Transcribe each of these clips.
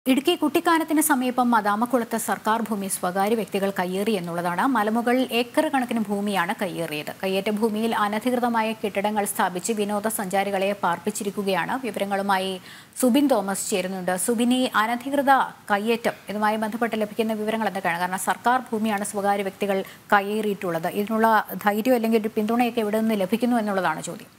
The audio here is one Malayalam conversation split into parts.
ഇടുക്കി കുട്ടിക്കാനത്തിന് സമീപം മദാമക്കുളത്ത് സർക്കാർ ഭൂമി സ്വകാര്യ വ്യക്തികൾ കയ്യേറി എന്നുള്ളതാണ് മലമുകളിൽ ഏക്കർ കണക്കിന് ഭൂമിയാണ് കയ്യേറിയത് കയ്യേറ്റ ഭൂമിയിൽ അനധികൃതമായ കെട്ടിടങ്ങൾ സ്ഥാപിച്ച് വിനോദസഞ്ചാരികളെ പാർപ്പിച്ചിരിക്കുകയാണ് വിവരങ്ങളുമായി സുബിൻ തോമസ് ചേരുന്നുണ്ട് സുബിൻ ഈ അനധികൃത കയ്യേറ്റം ഇതുമായി ബന്ധപ്പെട്ട് ലഭിക്കുന്ന വിവരങ്ങൾ എന്തൊക്കെയാണ് കാരണം സർക്കാർ ഭൂമിയാണ് സ്വകാര്യ വ്യക്തികൾ കയ്യേറിയിട്ടുള്ളത് ഇതിനുള്ള ധൈര്യം അല്ലെങ്കിൽ ഒരു പിന്തുണയൊക്കെ എവിടെ നിന്ന് ലഭിക്കുന്നു എന്നുള്ളതാണ് ചോദ്യം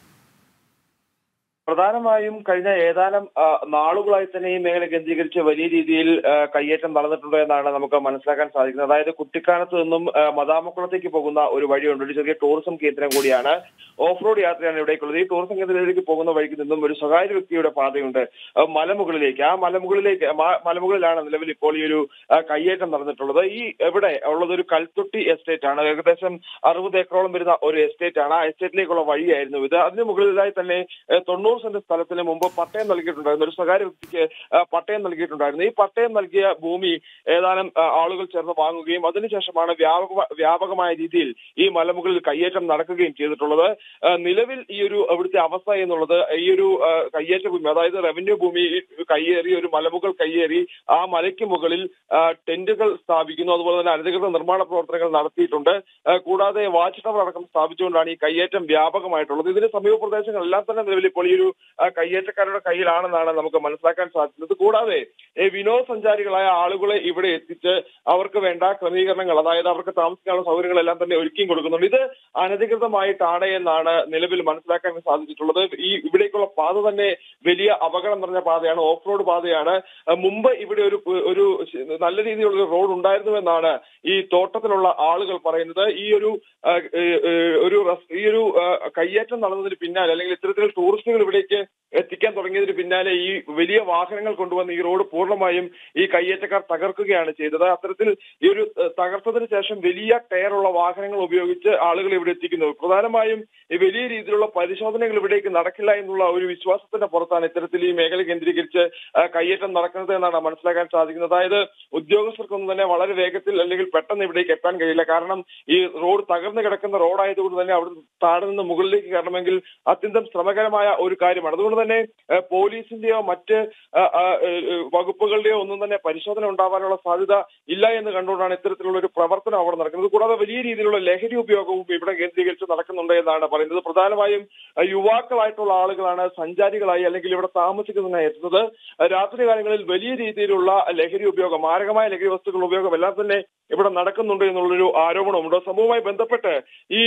പ്രധാനമായും കഴിഞ്ഞ ഏതാനും ആ, നാളുകളായി തന്നെ ഈ മേഖല കേന്ദ്രീകരിച്ച് വലിയ രീതിയിൽ ആ, കയ്യേറ്റം നടന്നിട്ടുണ്ട് എന്നാണ് നമുക്ക് മനസ്സിലാക്കാൻ സാധിക്കുന്നത് അതായത് കുട്ടിക്കാനത്ത് നിന്നും ആ, മദാമക്കുളത്തേക്ക് പോകുന്ന ഒരു വഴിയുണ്ട് ഒരു ചെറിയ ടൂറിസം കേന്ദ്രം കൂടിയാണ് ഓഫ് റോഡ് യാത്രയാണ് ഇവിടേക്കുള്ളത് ഈ ടൂറിസം കേന്ദ്രത്തിലേക്ക് പോകുന്ന വഴിക്ക് നിന്നും ഒരു സ്വകാര്യ വ്യക്തിയുടെ പാതയുണ്ട് ആ, മലമുകളിലേക്ക് ആ മലമുകളിലേക്ക് മ- മലമുകളിലാണ് നിലവിൽ ഇപ്പോൾ ഈ ഒരു ആ, കയ്യേറ്റം നടന്നിട്ടുള്ളത് ഈ എവിടെ ഉള്ളത് ഒരു കൽത്തൊട്ടി എസ്റ്റേറ്റ് ആണ് ഏകദേശം അറുപത് ഏക്കറോളം വരുന്ന ഒരു എസ്റ്റേറ്റ് ആണ് ആ എസ്റ്റേറ്റിലേക്കുള്ള വഴിയായിരുന്നു ഇത് അതിന് മുകളിലായി തന്നെ ഏഹ്, തൊണ്ണൂറ് സെന്റ് സ്ഥലത്തിന് മുമ്പ് പട്ടയം നൽകിയിട്ടുണ്ടായിരുന്നു ഒരു സ്വകാര്യ വ്യക്തിക്ക് ആ, പട്ടയം നൽകിയിട്ടുണ്ടായിരുന്നു ഈ പട്ടയം നൽകിയ ഭൂമി ഏതാനും ആ, ആളുകൾ ചേർന്ന് വാങ്ങുകയും അതിനുശേഷമാണ് വ്യാപക വ്യാപകമായ രീതിയിൽ ഈ മലമുകളിൽ കയ്യേറ്റം നടക്കുകയും ചെയ്തിട്ടുള്ളത് ആ, നിലവിൽ ഈ ഒരു അവിടുത്തെ അവസ്ഥ എന്നുള്ളത് ഈ ഒരു ആ, കയ്യേറ്റ ഭൂമി അതായത് റവന്യൂ ഭൂമി കയ്യേറി ഒരു മലമുകൾ കയ്യേറി ആ മലയ്ക്ക് മുകളിൽ ആ, ടെന്റുകൾ സ്ഥാപിക്കുന്നു അതുപോലെ തന്നെ അനധികൃത നിർമ്മാണ പ്രവർത്തനങ്ങൾ നടത്തിയിട്ടുണ്ട് ആ, കൂടാതെ വാച്ച് ടവർ അടക്കം സ്ഥാപിച്ചുകൊണ്ടാണ് ഈ കയ്യേറ്റം വ്യാപകമായിട്ടുള്ളത് ഇതിന് സമീപ പ്രദേശങ്ങളെല്ലാം തന്നെ നിലവിൽ ഇപ്പോൾ ഈ ഒരു ആ, കയ്യേറ്റക്കാരുടെ കയ്യിലാണെന്നാണ് നമുക്ക് മനസ്സിലാക്കാൻ സാധിക്കുന്നത് കൂടാതെ ഈ വിനോദസഞ്ചാരികളായ ആളുകളെ ഇവിടെ എത്തിച്ച് അവർക്ക് വേണ്ട ക്രമീകരണങ്ങൾ അതായത് അവർക്ക് താമസിക്കാനുള്ള സൗകര്യങ്ങളെല്ലാം തന്നെ ഒരുക്കിയും കൊടുക്കുന്നുണ്ട് ഇത് അനധികൃതമായിട്ടാണ് എന്നാണ് നിലവിൽ മനസ്സിലാക്കാൻ സാധിച്ചിട്ടുള്ളത് ഈ ഇവിടേക്കുള്ള പാത തന്നെ വലിയ അപകടം നിറഞ്ഞ പാതയാണ് ഓഫ് റോഡ് പാതയാണ് ആ, മുമ്പ് ഇവിടെ ഒരു ഒരു നല്ല രീതിയിലുള്ള ഒരു റോഡ് ഉണ്ടായിരുന്നുവെന്നാണ് ഈ തോട്ടത്തിലുള്ള ആളുകൾ പറയുന്നത് ഈ ഒരു ആ, ഏ, ഏ, ഒരു റസ്- ഈ ഒരു ആ, കയ്യേറ്റം നടന്നതിന് പിന്നാലെ അല്ലെങ്കിൽ ഇത്തരത്തിൽ ടൂറിസ്റ്റുകൾ ഇവിടേക്ക് എത്തിക്കാൻ തുടങ്ങിയതിന് പിന്നാലെ ഈ വലിയ വാഹനങ്ങൾ കൊണ്ടുവന്ന് ഈ റോഡ് പൂർണ്ണമായും ഈ കയ്യേറ്റക്കാർ തകർക്കുകയാണ് ചെയ്തത് അത്തരത്തിൽ ഈ ഒരു ഏ, തകർത്തതിന് ശേഷം വലിയ ടയറുള്ള വാഹനങ്ങൾ ഉപയോഗിച്ച് ആളുകൾ ഇവിടെ എത്തിക്കുന്നു പ്രധാനമായും ഈ വലിയ രീതിയിലുള്ള പരിശോധനകൾ ഇവിടേക്ക് നടക്കില്ല എന്നുള്ള ഒരു വിശ്വാസത്തിന്റെ പുറത്താണ് ഇത്തരത്തിൽ ഈ മേഖല കേന്ദ്രീകരിച്ച് ആ, കയ്യേറ്റം നടക്കുന്നത് എന്നാണ് മനസ്സിലാക്കാൻ സാധിക്കുന്നത് അതായത് ഉദ്യോഗസ്ഥർക്കൊന്നും തന്നെ വളരെ വേഗത്തിൽ അല്ലെങ്കിൽ പെട്ടെന്ന് ഇവിടേക്ക് എത്താൻ കഴിയില്ല കാരണം ഈ റോഡ് തകർന്നു കിടക്കുന്ന റോഡായതുകൊണ്ട് തന്നെ അവിടെ താഴെ നിന്ന് മുകളിലേക്ക് കയറണമെങ്കിൽ അത്യന്തം ശ്രമകരമായ ഒരു കാര്യമാണ് അതുകൊണ്ട് തന്നെ ആ, പോലീസിന്റെയോ മറ്റ് ആ, ആ, ഏ, ഏ, വകുപ്പുകളുടെയോ ഒന്നും തന്നെ പരിശോധന ഉണ്ടാവാനുള്ള സാധ്യത ഇല്ല എന്ന് കണ്ടുകൊണ്ടാണ് ഇത്തരത്തിലുള്ള ഒരു പ്രവർത്തനം അവിടെ നടക്കുന്നത് കൂടാതെ വലിയ രീതിയിലുള്ള ലഹരി ഉപയോഗവും ഇവിടെ കേന്ദ്രീകരിച്ച് നടക്കുന്നുണ്ട് എന്നാണ് പറയുന്നത് പ്രധാനമായും ആ, യുവാക്കളായിട്ടുള്ള ആളുകളാണ് സഞ്ചാരികളായി അല്ലെങ്കിൽ ഇവിടെ താമസിക്കുന്നതിനായി എത്തുന്നത് ആ, രാത്രി കാലങ്ങളിൽ വലിയ രീതിയിലുള്ള ലഹരി ഉപയോഗം മാരകമായ ലഹരി വസ്തുക്കളുടെ ഉപയോഗം എല്ലാം തന്നെ ഇവിടെ നടക്കുന്നുണ്ട് എന്നുള്ളൊരു ആരോപണമുണ്ട് സംഭവവുമായി ബന്ധപ്പെട്ട് ഈ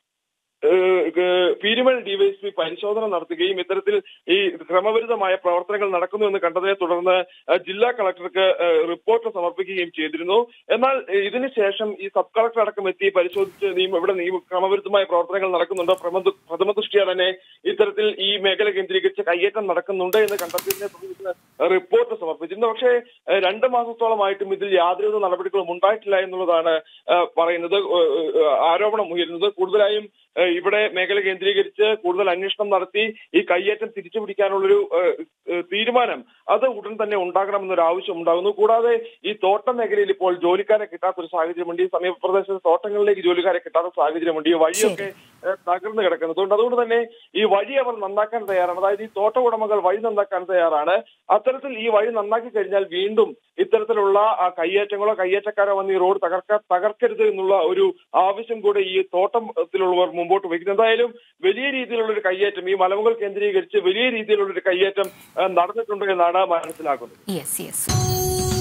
ഏഹ് ഏഹ് പീരുമൽ ഡിവൈഎസ്പി പരിശോധന നടത്തുകയും ഇത്തരത്തിൽ ഈ ക്രമവിരുദ്ധമായ പ്രവർത്തനങ്ങൾ നടക്കുന്നു എന്ന് കണ്ടതിനെ തുടർന്ന് ഏഹ് ജില്ലാ കളക്ടർക്ക് ഏഹ് റിപ്പോർട്ട് സമർപ്പിക്കുകയും ചെയ്തിരുന്നു എന്നാൽ ഏഹ് ഇതിന് ശേഷം ഈ സബ് കളക്ടർ അടക്കം എത്തി പരിശോധിച്ച് നിയമ ഇവിടെ നിയമ ക്രമവിരുദ്ധമായ പ്രവർത്തനങ്ങൾ നടക്കുന്നുണ്ടോ പ്രഥമ പ്രഥമ ദൃഷ്ടിയ തന്നെ ഇത്തരത്തിൽ ഈ മേഖല കേന്ദ്രീകരിച്ച് കയ്യേറ്റം നടക്കുന്നുണ്ട് എന്ന് കണ്ടെത്തിയതിനെ തുടർന്ന് റിപ്പോർട്ട് സമർപ്പിച്ചിരുന്നു പക്ഷേ ഏഹ് രണ്ട് മാസത്തോളമായിട്ടും ഇതിൽ യാതൊരുവിധ നടപടികളും ഉണ്ടായിട്ടില്ല എന്നുള്ളതാണ് ഏഹ് പറയുന്നത് ഏഹ് ഏഹ് ആരോപണം ഉയരുന്നത് കൂടുതലായും ഏഹ് ഇവിടെ മേഖല കേന്ദ്രീകരിച്ച് കൂടുതൽ അന്വേഷണം നടത്തി ഈ കയ്യേറ്റം തിരിച്ചുപിടിക്കാനുള്ളൊരു ഏഹ്, ഏഹ്, തീരുമാനം അത് ഉടൻ തന്നെ ഉണ്ടാകണമെന്നൊരു ആവശ്യം ഉണ്ടാകുന്നു കൂടാതെ ഈ തോട്ടം മേഖലയിൽ ഇപ്പോൾ ജോലിക്കാരെ കിട്ടാത്തൊരു സാഹചര്യമുണ്ട് ഈ സമീപ പ്രദേശത്ത് തോട്ടങ്ങളിലേക്ക് ജോലിക്കാരെ കിട്ടാത്ത സാഹചര്യമുണ്ട് ഈ വഴിയൊക്കെ ഏഹ്, തകർന്നു കിടക്കുന്നത് അതുകൊണ്ട് അതുകൊണ്ട് തന്നെ ഈ വഴി അവർ നന്നാക്കാൻ തയ്യാറാണ് അതായത് ഈ തോട്ട ഉടമകൾ വഴി നന്നാക്കാൻ തയ്യാറാണ് അത്തരത്തിൽ ഈ വഴി നന്നാക്കി കഴിഞ്ഞാൽ വീണ്ടും ഇത്തരത്തിലുള്ള ആ കയ്യേറ്റങ്ങളോ കയ്യേറ്റക്കാരോ വന്ന് ഈ റോഡ് തകർക്ക തകർക്കരുത് എന്നുള്ള ഒരു ആവശ്യം കൂടെ ഈ തോട്ടത്തിലുള്ളവർ മുമ്പോട്ട് വയ്ക്കുന്നു എന്തായാലും വലിയ രീതിയിലുള്ള ഒരു കയ്യേറ്റം ഈ മലമുകൾ കേന്ദ്രീകരിച്ച് വലിയ രീതിയിലുള്ള ഒരു കയ്യേറ്റം ആ, നടന്നിട്ടുണ്ട് എന്നാണ് മനസ്സിലാക്കുന്നത് യെസ് യെസ്